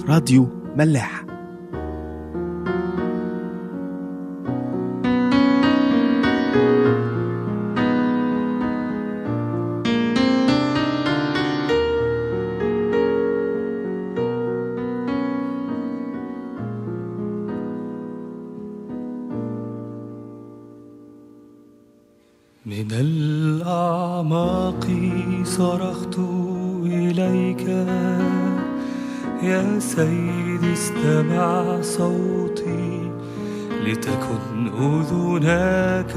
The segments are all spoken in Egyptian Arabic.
راديو ملاح من الأعماق صرخت إليك يا سيدي استمع صوتي لتكن أذناك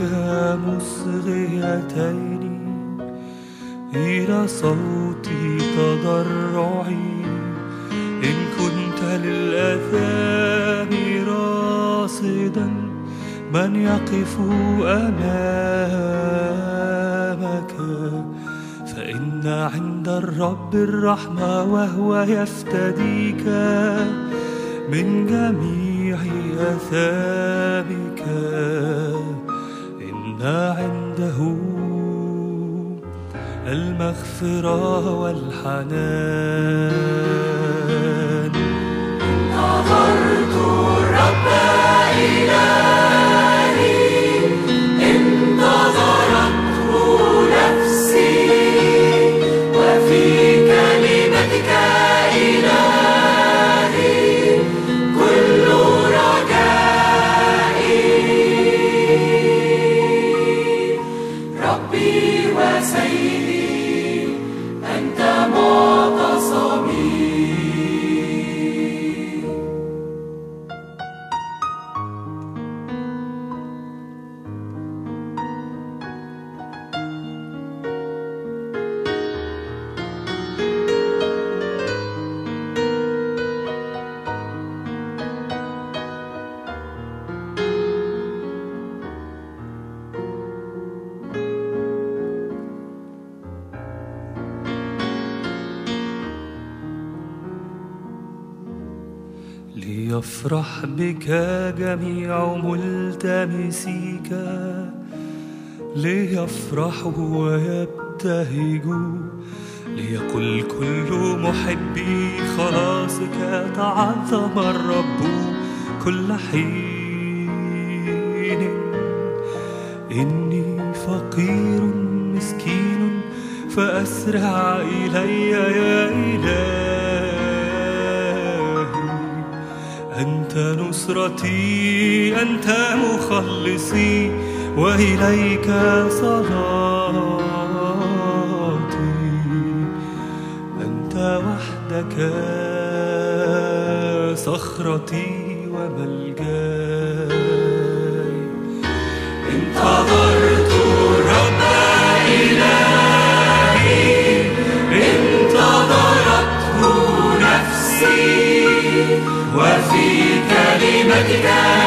مصغيتين إلى صوتي تضرعي إن كنت للآثام راصدا من يقف أمامك فإن عند الرب الرحمة وهو يفتديك من جميع أثامك إن عنده المغفرة والحنان نظرت الرب إلهي انتظرته نفسي وفي كلمتك إلهي كل رجائي ربي وسيدي أنت معتصمي ليفرح بك جميع ملتمسيك ليفرحوا ويبتهجوا ليقل كل محبي خلاصك تعظم الرب كل حين إني فقير مسكين فأسرع إلي يا إلهي أنت نصرتي أنت مخلصي وإليك صلاتي أنت وحدك صخرتي وملجاي انتظرت الرب إلهي انتظرته نفسي وفي كلمتك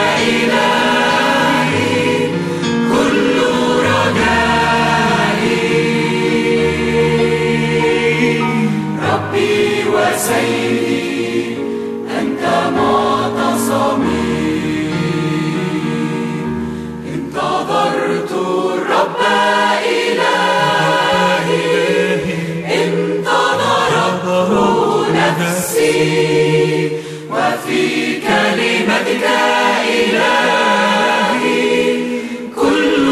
إلهي كل رجائي ربي وسيدي أنت معتصمي انتظرت الرب إلهي انتظرته نفسي وفي كلمتك إلهي كل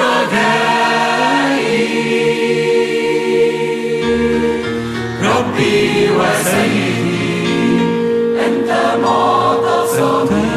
رجائي ربي وسيدي أنت معتصمي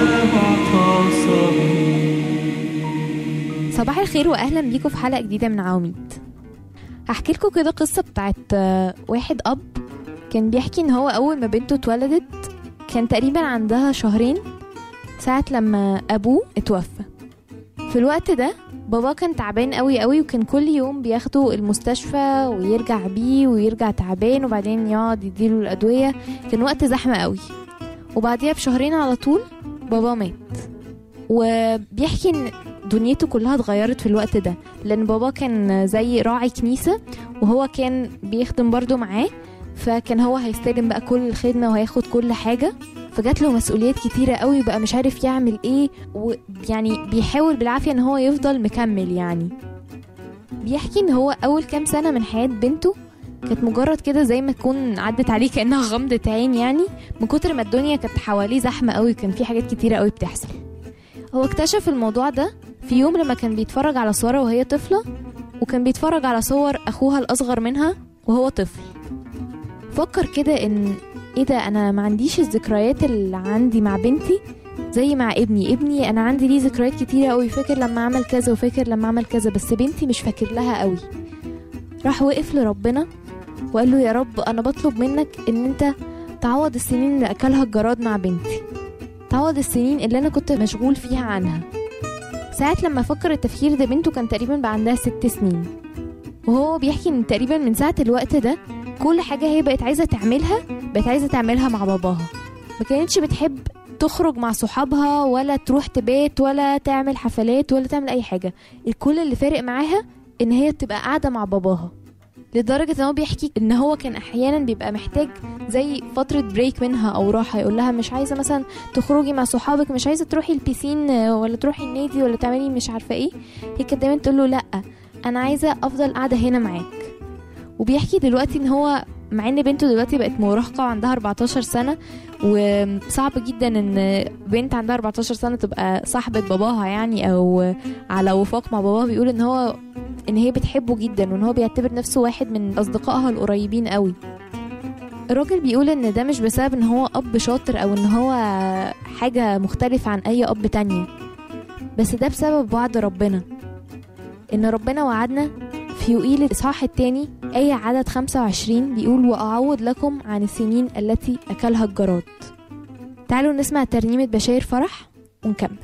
صباح الخير واهلا بيكم في حلقه جديده من عواميد هحكي لكم كده قصه بتاعت آه، واحد اب كان بيحكي ان هو اول ما بنته اتولدت كان تقريبا عندها شهرين ساعه لما ابوه اتوفى في الوقت ده بابا كان تعبان قوي قوي وكان كل يوم بياخده المستشفى ويرجع بيه ويرجع تعبان وبعدين يقعد يديله الادويه كان وقت زحمه قوي وبعديها بشهرين على طول بابا مات وبيحكي ان دنيته كلها اتغيرت في الوقت ده لان بابا كان زي راعي كنيسة وهو كان بيخدم برضو معاه فكان هو هيستلم بقى كل الخدمة وهياخد كل حاجة فجات له مسؤوليات كتيرة قوي وبقى مش عارف يعمل ايه ويعني بيحاول بالعافية ان هو يفضل مكمل يعني بيحكي ان هو اول كام سنة من حياة بنته كانت مجرد كده زي ما تكون عدت عليه كأنها غمضة عين يعني من كتر ما الدنيا كانت حواليه زحمة قوي كان في حاجات كتيرة قوي بتحصل هو اكتشف الموضوع ده في يوم لما كان بيتفرج على صورها وهي طفلة وكان بيتفرج على صور أخوها الأصغر منها وهو طفل فكر كده إن إيه ده أنا ما عنديش الذكريات اللي عندي مع بنتي زي مع ابني ابني أنا عندي ليه ذكريات كتيرة قوي فاكر لما عمل كذا وفاكر لما عمل كذا بس بنتي مش فاكر لها قوي راح وقف لربنا وقال له يا رب أنا بطلب منك إن أنت تعوض السنين اللي أكلها الجراد مع بنتي تعوض السنين اللي أنا كنت مشغول فيها عنها ساعة لما فكر التفكير ده بنته كان تقريبا بقى عندها ست سنين وهو بيحكي ان تقريبا من ساعة الوقت ده كل حاجة هي بقت عايزة تعملها بقت عايزة تعملها مع باباها ما كانتش بتحب تخرج مع صحابها ولا تروح تبات ولا تعمل حفلات ولا تعمل اي حاجة الكل اللي فارق معاها ان هي تبقى قاعدة مع باباها لدرجة ان هو بيحكي ان هو كان احيانا بيبقى محتاج زي فترة بريك منها او راحة يقول لها مش عايزة مثلا تخرجي مع صحابك مش عايزة تروحي البيسين ولا تروحي النادي ولا تعملي مش عارفة ايه هي كانت دايما تقول له لا انا عايزة افضل قاعدة هنا معاك وبيحكي دلوقتي ان هو مع ان بنته دلوقتي بقت مراهقة وعندها 14 سنة وصعب جدا ان بنت عندها 14 سنة تبقى صاحبة باباها يعني او على وفاق مع باباها بيقول ان هو ان هي بتحبه جدا وان هو بيعتبر نفسه واحد من اصدقائها القريبين قوي الراجل بيقول ان ده مش بسبب ان هو اب شاطر او ان هو حاجة مختلفة عن اي اب تانية بس ده بسبب وعد ربنا ان ربنا وعدنا في يوئيل الإصحاح التاني آية عدد 25 بيقول وأعوض لكم عن السنين التي أكلها الجراد تعالوا نسمع ترنيمة بشاير فرح ونكمل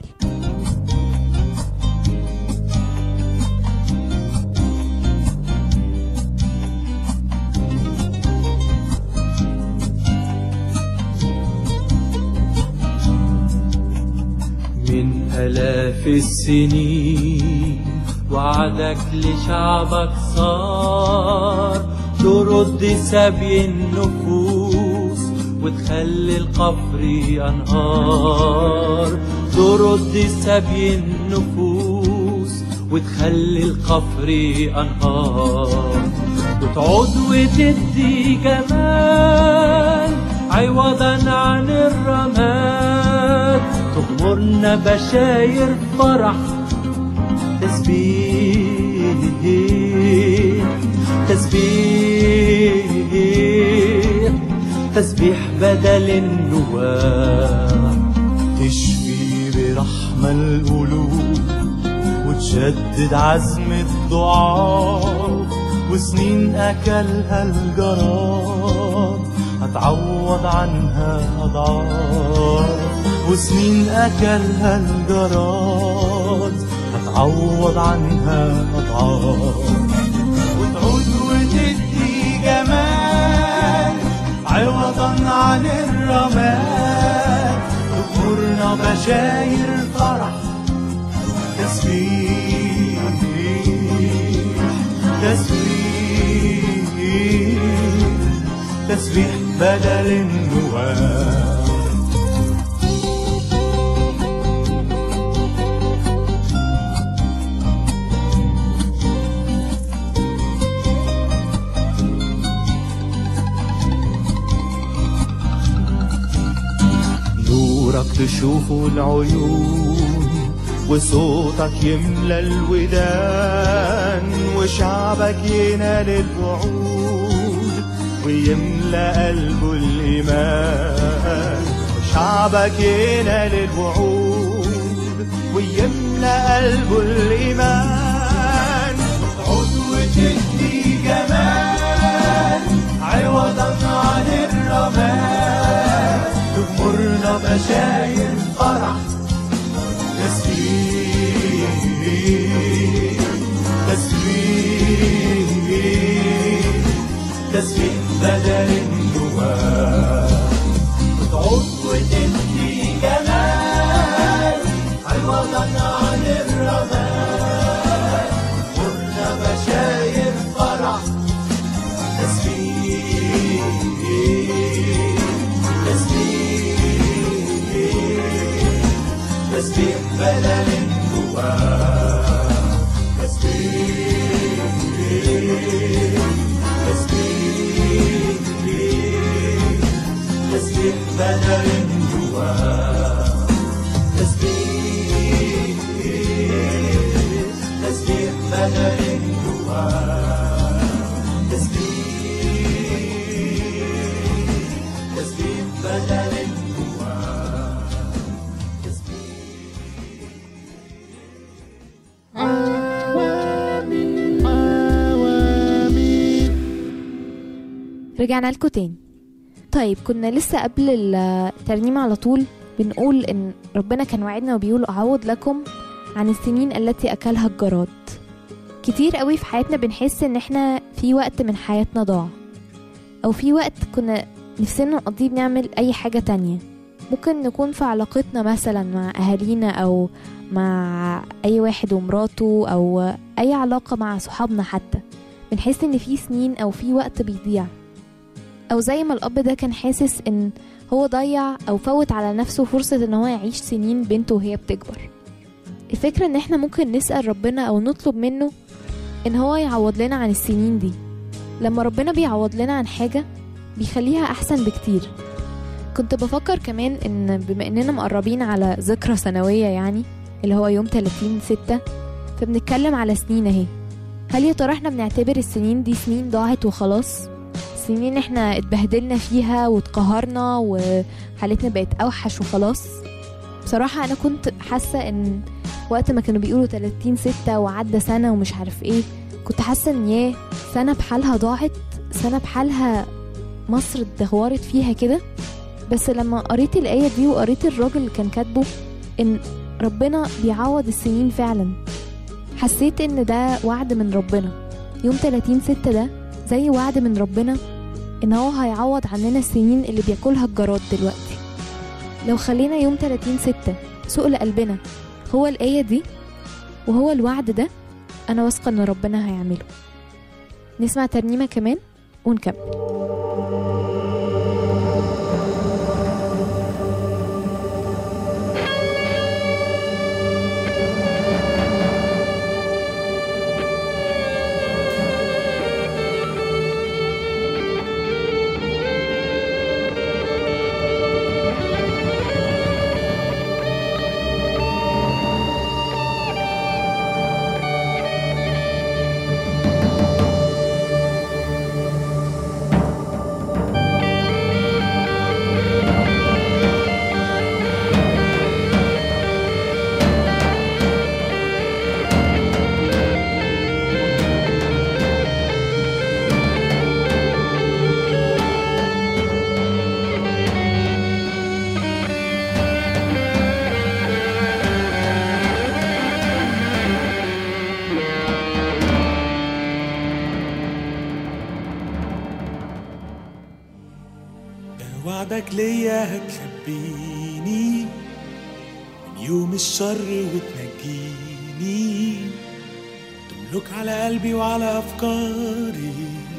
من آلاف السنين وعدك لشعبك صار ترد سبي النفوس وتخلي القبر أنهار ترد سبي النفوس وتخلي القبر أنهار وتعود وتدي جمال عوضا عن الرماد تغمرنا بشاير فرح تسبيح تسبيح تسبيح بدل النواح تشفي برحمة القلوب وتشدد عزم الضعاف وسنين أكلها الجراد هتعوض عنها أضعاف وسنين أكلها الجراد هتعوض عنها أضعاف وتعود وتدي جمال عوضا عن الرماد تغمرنا بشاير فرح تسبيح تسبيح تسبيح بدل النواه نورك تشوفه العيون وصوتك يملى الودان وشعبك ينال الوعود ويملى قلبه الإيمان وشعبك ينال الوعود ويملى قلبه الإيمان تعود وتدي جمال عوضا عن الرماد تغمرنا بشاير فرح تسبيح تسبيح تسبيح بدل النواه تعود وتدي جمال عوضا عن الرماد تغمرنا بشاير فرح تسبيح تسبيح تسبيح بدل النواه تسبيح تسبيح رجعنا لكم تاني طيب كنا لسه قبل الترنيمة على طول بنقول ان ربنا كان وعدنا وبيقول اعوض لكم عن السنين التي اكلها الجراد كتير قوي في حياتنا بنحس ان احنا في وقت من حياتنا ضاع او في وقت كنا نفسنا نقضيه بنعمل اي حاجة تانية ممكن نكون في علاقتنا مثلا مع اهالينا او مع اي واحد ومراته او اي علاقة مع صحابنا حتى بنحس ان في سنين او في وقت بيضيع او زي ما الاب ده كان حاسس ان هو ضيع او فوت على نفسه فرصة ان هو يعيش سنين بنته وهي بتكبر الفكرة ان احنا ممكن نسأل ربنا او نطلب منه ان هو يعوض لنا عن السنين دي لما ربنا بيعوض لنا عن حاجة بيخليها احسن بكتير كنت بفكر كمان ان بما اننا مقربين على ذكرى سنوية يعني اللي هو يوم 30 ستة فبنتكلم على سنين اهي هل يا ترى احنا بنعتبر السنين دي سنين ضاعت وخلاص سنين احنا اتبهدلنا فيها واتقهرنا وحالتنا بقت اوحش وخلاص بصراحة انا كنت حاسة ان وقت ما كانوا بيقولوا 30 ستة وعدى سنة ومش عارف ايه كنت حاسة ان ياه سنة بحالها ضاعت سنة بحالها مصر اتدهورت فيها كده بس لما قريت الآية دي وقريت الراجل اللي كان كاتبه ان ربنا بيعوض السنين فعلا حسيت ان ده وعد من ربنا يوم 30 ستة ده زي وعد من ربنا ان هو هيعوض عننا السنين اللي بياكلها الجراد دلوقتي لو خلينا يوم 30 ستة سؤل قلبنا هو الآية دي وهو الوعد ده أنا واثقة إن ربنا هيعمله نسمع ترنيمة كمان ونكمل وعدك ليا هتخبيني من يوم الشر وتنجيني تملك على قلبي وعلى أفكاري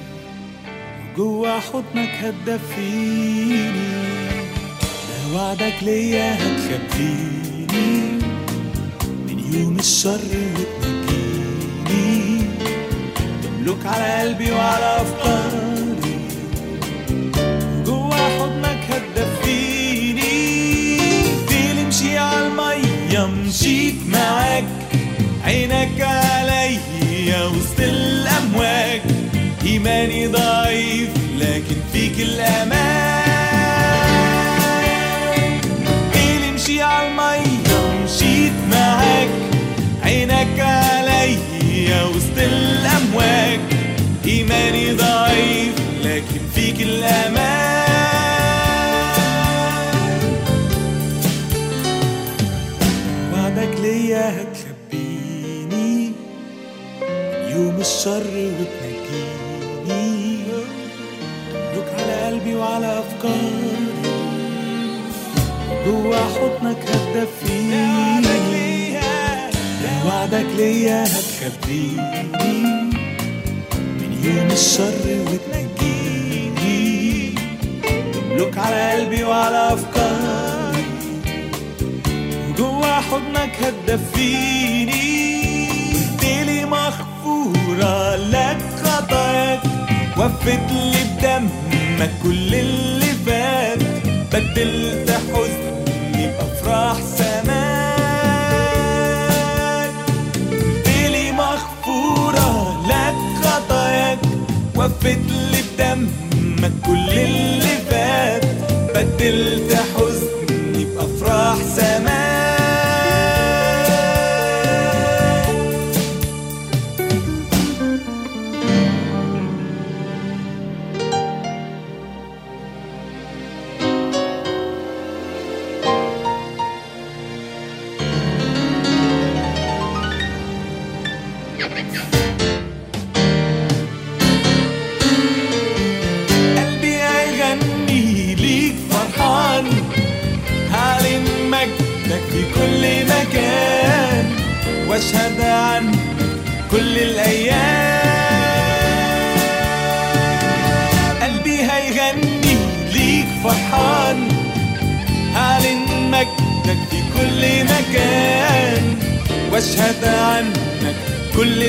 وجوا حضنك هتدفيني ده وعدك ليا هتخبيني من يوم الشر وتنجيني تملك على قلبي وعلى أفكاري جوا حضنك هتدفيني تمشي على المية مشيت معاك عينك عليا وسط الأمواج إيماني ضعيف لكن فيك الأمان تمشي على المية مشيت معاك عينك عليا وسط الأمواج إيماني ضعيف لكن فيك الأمان وعدك ليا هتخبيني من يوم الشر وتنجيني تملك على قلبي وعلى أفكاري جوا حضنك هتدفيني ده وعدك ليا هتخبيني من يوم الشر وتنجيني تملك على قلبي وعلى أفكاري وجوا حضنك هتدفيني لي مغفورة لك خطاياك وفت لي بدمك كل اللي فات بدلت حزني بأفراح سماك لي مغفورة لك خطاياك وفت لي بدمك كل اللي فات بدلت حزني بأفراح سماك واشهد عنك كل الايام قلبي هيغني ليك فرحان هعلن مجدك في كل مكان واشهد عنك كل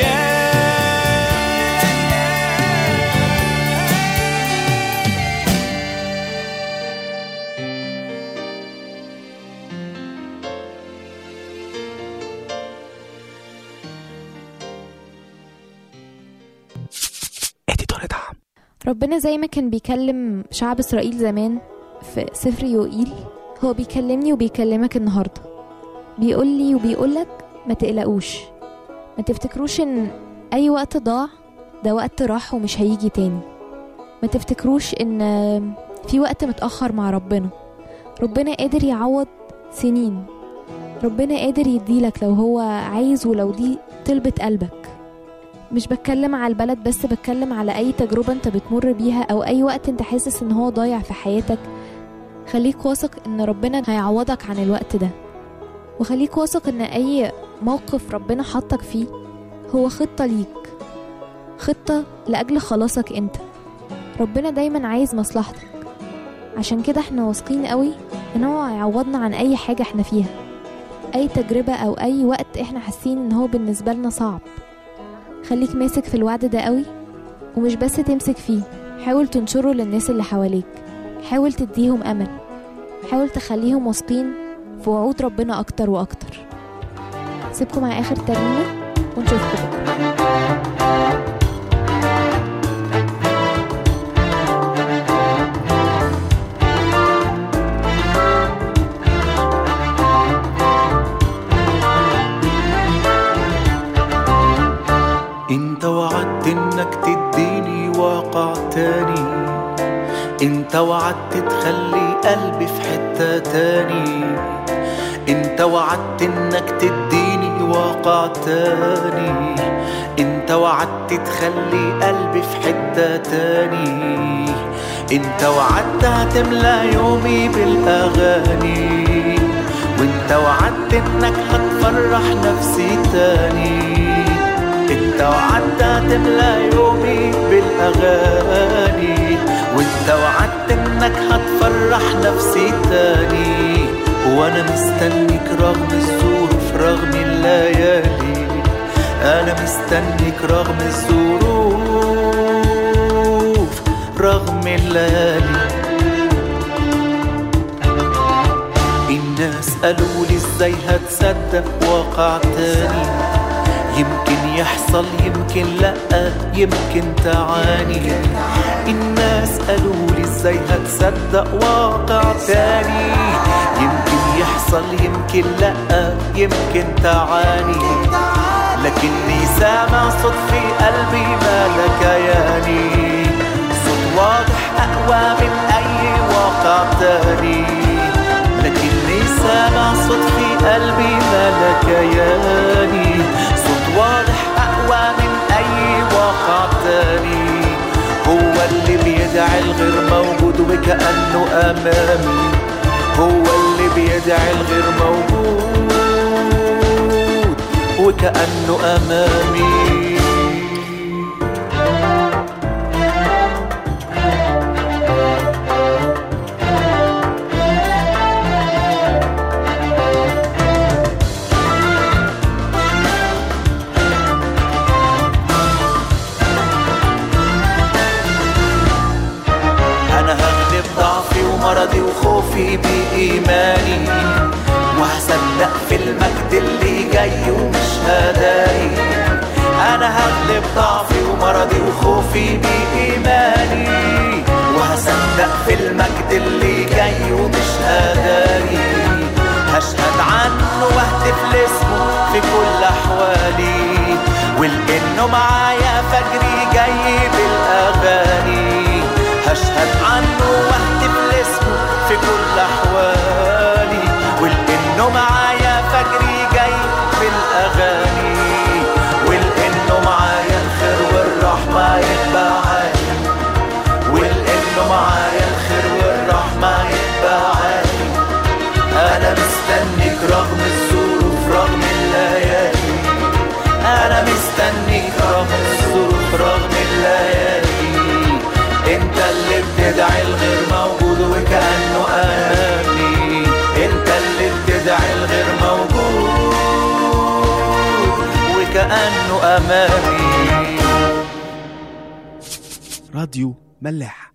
الايام ربنا زي ما كان بيكلم شعب إسرائيل زمان في سفر يوئيل هو بيكلمني وبيكلمك النهاردة بيقول لي وبيقولك ما تقلقوش ما تفتكروش ان اي وقت ضاع ده وقت راح ومش هيجي تاني ما تفتكروش ان في وقت متأخر مع ربنا ربنا قادر يعوض سنين ربنا قادر يديلك لو هو عايز ولو دي طلبة قلبك مش بتكلم على البلد بس بتكلم على اي تجربة انت بتمر بيها او اي وقت انت حاسس ان هو ضايع في حياتك خليك واثق ان ربنا هيعوضك عن الوقت ده وخليك واثق ان اي موقف ربنا حطك فيه هو خطة ليك خطة لأجل خلاصك انت ربنا دايما عايز مصلحتك عشان كده احنا واثقين قوي ان هو هيعوضنا عن اي حاجة احنا فيها اي تجربة او اي وقت احنا حاسين ان هو بالنسبة لنا صعب خليك ماسك في الوعد ده قوي ومش بس تمسك فيه حاول تنشره للناس اللي حواليك حاول تديهم امل حاول تخليهم واثقين في وعود ربنا اكتر واكتر سيبكم مع اخر ترنيمه ونشوفكم بكره انت وعدت انك تديني واقع تاني انت وعدت تخلي قلبي في حتة تاني انت وعدت انك تديني واقع تاني انت وعدت تخلي قلبي في حتة تاني انت وعدت هتملى يومي بالاغاني وانت وعدت انك هتفرح نفسي تاني انت وعدت هتملى يومي بالاغاني وانت وعدت انك هتفرح نفسي تاني وانا مستنيك رغم الظروف رغم الليالي انا مستنيك رغم الظروف رغم الليالي الناس قالوا لي ازاي هتصدق واقع تاني يمكن يحصل يمكن لا يمكن تعاني الناس قالوا لي ازاي هتصدق واقع تاني يمكن يحصل يمكن لا يمكن تعاني لكني سامع صوت في قلبي مالك ياني صوت واضح اقوى من اي واقع تاني لكني سامع صوت في قلبي مالك ياني صوت واضح أقوى من أي واقع تاني هو اللي بيدعي الغير موجود وكأنه أمامي هو اللي بيدعي الغير موجود وكأنه أمامي أنا هغلب ضعفي ومرضي وخوفي بإيماني وهصدق في المجد اللي جاي ومش هداري أنا هغلب ضعفي ومرضي وخوفي بإيماني وهصدق في المجد اللي جاي ومش هداري هشهد عنه واهتف لاسمه في كل أحوالي ولأنه معايا فجري جاي بالأغاني هشهد عنه واهتف لاسمه في كل أحوالي ولأنه معايا فجري جاي بالأغاني ولأنه معايا الخير والرحمة يتبعاني ولأنه معايا الخير والرحمة يتبعاني أنا مستنيك رغم الظروف رغم الليالي اللي بتدعي الغير موجود وكأنه امامي انت اللي بتدعي الغير موجود وكأنه امامي راديو ملاح